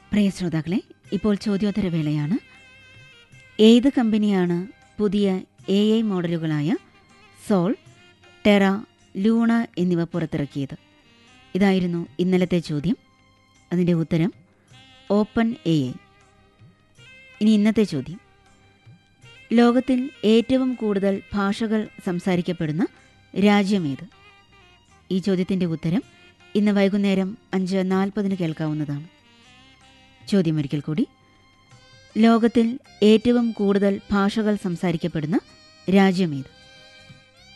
പ്രിയ ശ്രോതാക്കളെ ഇപ്പോൾ ചോദ്യോത്തര വേളയാണ് ഏത് കമ്പനിയാണ് പുതിയ എ ഐ മോഡലുകളായ സോൾ ടെറ ലൂണ എന്നിവ പുറത്തിറക്കിയത് ഇതായിരുന്നു ഇന്നലത്തെ ചോദ്യം അതിൻ്റെ ഉത്തരം ഓപ്പൺ എ ഐ ഇനി ഇന്നത്തെ ചോദ്യം ലോകത്തിൽ ഏറ്റവും കൂടുതൽ ഭാഷകൾ സംസാരിക്കപ്പെടുന്ന രാജ്യമേത് ഈ ചോദ്യത്തിൻ്റെ ഉത്തരം ഇന്ന് വൈകുന്നേരം അഞ്ച് നാൽപ്പതിന് കേൾക്കാവുന്നതാണ് ചോദ്യമൊരിക്കൽ കൂടി ലോകത്തിൽ ഏറ്റവും കൂടുതൽ ഭാഷകൾ സംസാരിക്കപ്പെടുന്ന രാജ്യമേത്